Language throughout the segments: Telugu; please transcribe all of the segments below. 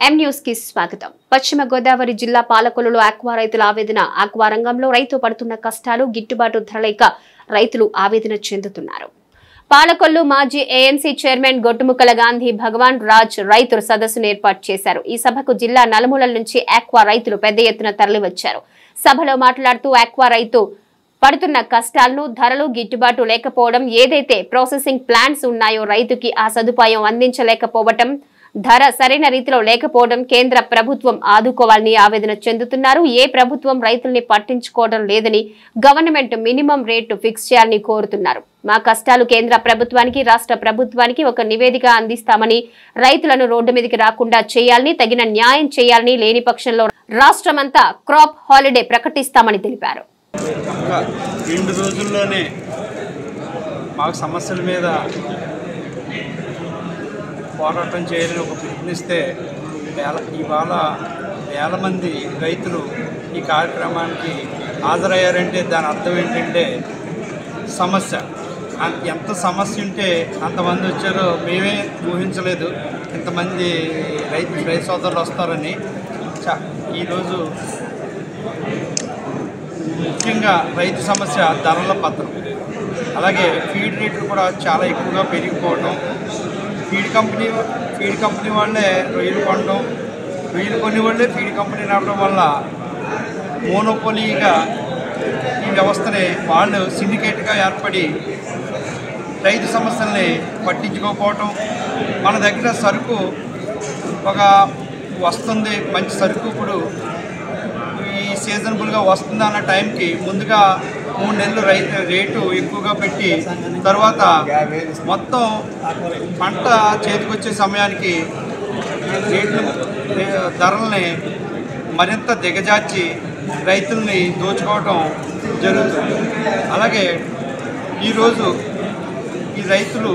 ఎం న్యూస్ కి స్వాగతం పశ్చిమ గోదావరి జిల్లా పాలకొల్లులో ఆక్వా రైతుల ఆవేదన ఆక్వా రంగంలో రైతు పడుతున్న కష్టాలు గిట్టుబాటు ధర లేక రైతులు ఆవేదన చెందుతున్నారు పాలకొల్లు మాజీ ఏఎంసీ చైర్మన్ గొట్టుముక్కల గాంధీ భగవాన్ రాజ్ రైతుల సదస్సును ఏర్పాటు చేశారు ఈ సభకు జిల్లా నలుమూలల నుంచి ఆక్వా రైతులు పెద్ద ఎత్తున తరలివచ్చారు సభలో మాట్లాడుతూ ఆక్వా రైతు పడుతున్న కష్టాలను ధరలు గిట్టుబాటు లేకపోవడం ఏదైతే ప్రాసెసింగ్ ప్లాంట్స్ ఉన్నాయో రైతుకి ఆ సదుపాయం అందించలేకపోవటం ధర సరైన రీతిలో లేకపోవడం కేంద్ర ప్రభుత్వం ఆదుకోవాలని ఆవేదన చెందుతున్నారు ఏ ప్రభుత్వం రైతుల్ని పట్టించుకోవడం లేదని గవర్నమెంట్ మినిమం రేటు ఫిక్స్ చేయాలని కోరుతున్నారు మా కష్టాలు కేంద్ర ప్రభుత్వానికి రాష్ట్ర ప్రభుత్వానికి ఒక నివేదిక అందిస్తామని రైతులను రోడ్డు మీదకి రాకుండా చేయాలని తగిన న్యాయం చేయాలని లేని పక్షంలో రాష్ట్రమంతా క్రాప్ హాలిడే ప్రకటిస్తామని తెలిపారు ఒక రెండు రోజుల్లోనే మాకు సమస్యల మీద పోరాటం చేయాలని ఒక పిలుపునిస్తే వేల ఇవాళ వేల మంది రైతులు ఈ కార్యక్రమానికి హాజరయ్యారంటే దాని అర్థం ఏంటంటే సమస్య అం- ఎంత సమస్య ఉంటే అంతమంది వచ్చారో మేమే ఊహించలేదు ఇంతమంది రైతు రైతు సోదరులు వస్తారని చ ఈరోజు ముఖ్యంగా రైతు సమస్య ధరల పత్రం అలాగే ఫీడ్ రేట్లు కూడా చాలా ఎక్కువగా పెరిగిపోవడం ఫీడ్ కంపెనీ ఫీడ్ కంపెనీ వాళ్ళే రొయ్యలు కొనడం రొయ్యలు కొన్ని వాళ్ళే ఫీడ్ కంపెనీ రావడం వల్ల మోనోపోలీగా ఈ వ్యవస్థని వాళ్ళు సిండికేట్గా ఏర్పడి రైతు సమస్యల్ని పట్టించుకోకపోవటం మన దగ్గర సరుకు ఒక వస్తుంది మంచి సరుకు ఇప్పుడు ఈ సీజనబుల్గా వస్తుంది అన్న టైంకి ముందుగా మూడు నెలలు రైతు రేటు ఎక్కువగా పెట్టి తర్వాత మొత్తం పంట చేతికొచ్చే సమయానికి రేట్లు రే- ధరల్ని మరింత దిగజార్చి రైతుల్ని దోచుకోవటం జరుగుతుంది అలాగే ఈరోజు ఈ రైతులు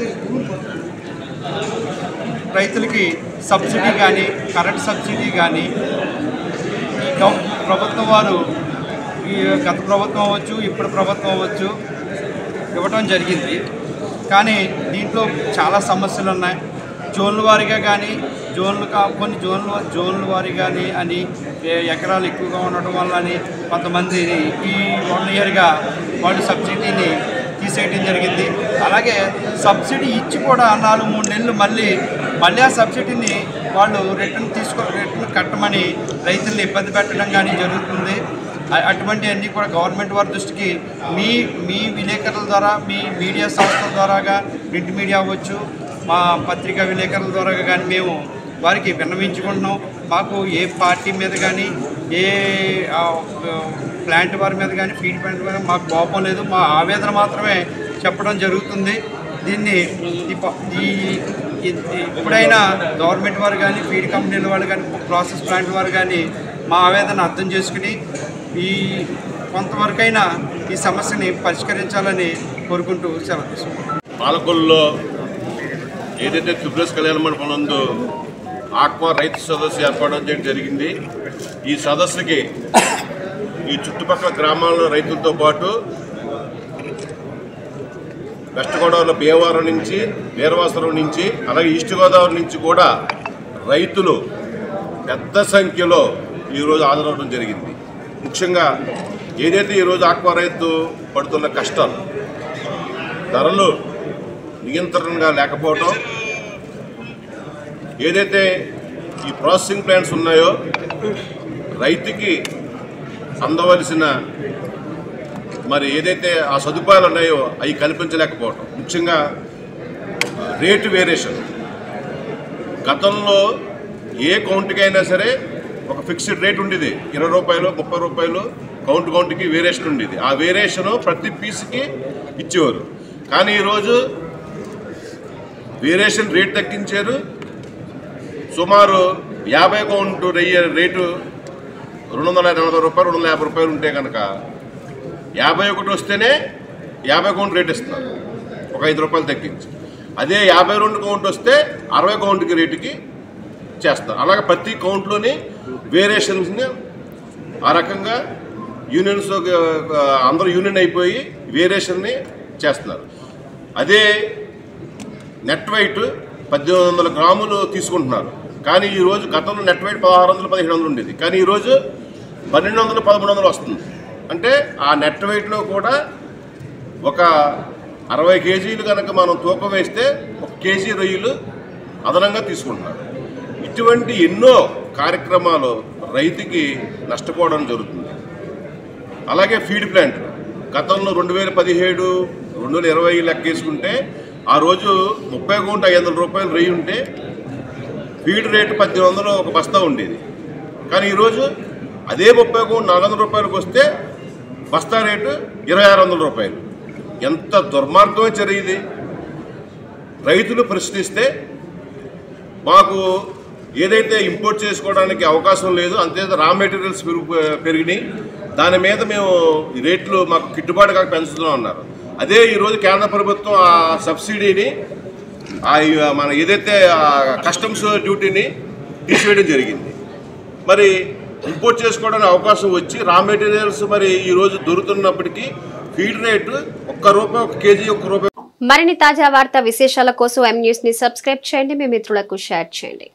రైతులకి సబ్సిడీ కానీ కరెంట్ సబ్సిడీ కానీ ఈ గవ- ప్రభుత్వం వారు ఈ గత ప్రభుత్వం అవ్వచ్చు ఇప్పుడు ప్రభుత్వం అవ్వచ్చు ఇవ్వటం జరిగింది కానీ దీంట్లో చాలా సమస్యలు ఉన్నాయి జోన్ల వారీగా కానీ జోన్లు కా కొన్ని జోన్లు జోన్ల వారీ కానీ అని ఏ- ఎకరాలు ఎక్కువగా ఉండటం వల్ల అని కొంతమంది ఈ వన్ ఇయర్గా వాళ్ళు సబ్సిడీని తీసేయడం జరిగింది అలాగే సబ్సిడీ ఇచ్చి కూడా నాలుగు మూడు నెలలు మళ్ళీ మళ్ళీ ఆ సబ్సిడీని వాళ్ళు రిటర్న్ తీసుకో రిటర్న్ కట్టమని రైతుల్ని ఇబ్బంది పెట్టడం కానీ జరుగుతుంది అ- అటువంటివన్నీ కూడా గవర్నమెంట్ వారి దృష్టికి మీ మీ విలేకరుల ద్వారా మీ మీడియా సంస్థల ద్వారాగా ప్రింట్ మీడియా అవ్వచ్చు మా పత్రికా విలేకరుల ద్వారా కానీ మేము వారికి విన్నవించుకుంటున్నాం మాకు ఏ పార్టీ మీద కానీ ఏ ఆ, ప్లాంట్ వారి మీద కానీ ఫీడ్ ప్లాంట్ మీద మాకు కోపం లేదు మా ఆవేదన మాత్రమే చెప్పడం జరుగుతుంది దీన్ని ఈ ప- ఈ ఈ- ఎప్పుడైనా గవర్నమెంట్ వారు కానీ ఫీడ్ కంపెనీల వాళ్ళు కానీ ప్రాసెస్ ప్లాంట్ వారు కానీ మా ఆవేదన అర్థం చేసుకుని ఈ కొంతవరకైనా ఈ సమస్యని పరిష్కరించాలని కోరుకుంటూ సెలవు తీసుకుంటాం పాలకొల్లులో ఏదైతే త్రిపురస్ కళ్యాణ మండపం నందు ఆక్వా రైతు సదస్సు ఏర్పాటు చేయడం జరిగింది ఈ సదస్సుకి ఈ చుట్టుపక్కల గ్రామాల రైతులతో పాటు వెస్ట్ గోదావరిలో భీమవరం నుంచి వీరవాసరం నుంచి అలాగే ఈస్ట్ గోదావరి నుంచి కూడా రైతులు పెద్ద సంఖ్యలో ఈరోజు హాజరవడం జరిగింది ముఖ్యంగా ఏదైతే ఈరోజు ఆక్వా రైతు పడుతున్న కష్టాలు ధరలు నియంత్రణగా లేకపోవడం ఏదైతే ఈ ప్రాసెసింగ్ ప్లాంట్స్ ఉన్నాయో రైతుకి అందవలసిన మరి ఏదైతే ఆ సదుపాయాలు ఉన్నాయో అవి కల్పించలేకపోవటం ముఖ్యంగా రేటు వేరియేషన్ గతంలో ఏ కౌంట్కైనా సరే ఒక ఫిక్స్డ్ రేట్ ఉండేది ఇరవై రూపాయలు ముప్పై రూపాయలు కౌంట్ కౌంట్కి వేరియేషన్ ఉండేది ఆ వేరియేషను ప్రతి పీస్కి ఇచ్చేవారు కానీ ఈరోజు వేరియేషన్ రేట్ తగ్గించారు సుమారు యాభై కౌంట్ రయ్యే రేటు రెండు వందల నలభై రూపాయలు రెండు వందల యాభై రూపాయలు ఉంటే కనుక యాభై ఒకటి వస్తేనే యాభై కౌంట్ రేట్ ఇస్తున్నారు ఒక ఐదు రూపాయలు తగ్గించి అదే యాభై రెండు కౌంట్ వస్తే అరవై కౌంట్కి రేటుకి చేస్తారు అలాగే ప్రతి కౌంట్లోని వేరియేషన్స్ని ఆ రకంగా యూనియన్స్ ఆ, అందరూ యూనియన్ అయిపోయి వేరియేషన్ని చేస్తున్నారు అదే నెట్ వైట్ పద్దెనిమిది వందల గ్రాములు తీసుకుంటున్నారు కానీ ఈరోజు గతంలో నెట్ వెయిట్ పదహారు వందలు పదిహేడు వందలు ఉండేది కానీ ఈరోజు పన్నెండు వందలు పదమూడు వందలు వస్తుంది అంటే ఆ నెట్ వెయిట్లో కూడా ఒక అరవై కేజీలు కనుక మనం తూకం వేస్తే ఒక కేజీ రొయ్యలు అదనంగా తీసుకుంటున్నారు ఇటువంటి ఎన్నో కార్యక్రమాలు రైతుకి నష్టపోవడం జరుగుతుంది అలాగే ఫీడ్ ప్లాంట్ గతంలో రెండు వేల పదిహేడు రెండు వేల ఇరవై లెక్కేసుకుంటే ఆ రోజు ముప్పై గుంట ఐదు వందల రూపాయలు రొయ్యి ఉంటే ఫీడ్ రేటు పద్దెనిమిది వందలు ఒక బస్తా ఉండేది కానీ ఈరోజు అదే ముప్పై గుంట నాలుగు వందల రూపాయలకు వస్తే బస్తా రేటు ఇరవై ఆరు వందల రూపాయలు ఎంత దుర్మార్గమే చర్య ఇది రైతులు ప్రశ్నిస్తే మాకు ఏదైతే ఇంపోర్ట్ చేసుకోవడానికి అవకాశం లేదు అంతే రా మెటీరియల్స్ పెరుగు పెరిగినాయి దాని మీద మేము ఈ రేట్లు మాకు గిట్టుబాటు కాక పెంచుతున్నాం అన్నారు అదే ఈరోజు కేంద్ర ప్రభుత్వం ఆ సబ్సిడీని ఆ ఈ మన ఏదైతే కస్టమ్స్ డ్యూటీని తీసివేయడం జరిగింది మరి ఇంపోర్ట్ చేసుకోవడానికి అవకాశం వచ్చి రా మెటీరియల్స్ మరి ఈరోజు దొరుకుతున్నప్పటికీ ఫీడ్ రేటు ఒక్క రూపాయి ఒక కేజీ ఒక్క రూపాయి మరిన్ని తాజా వార్తా విశేషాల కోసం ఎం న్యూస్ ని సబ్స్క్రైబ్ చేయండి మీ మిత్రులకు షేర్ చేయండి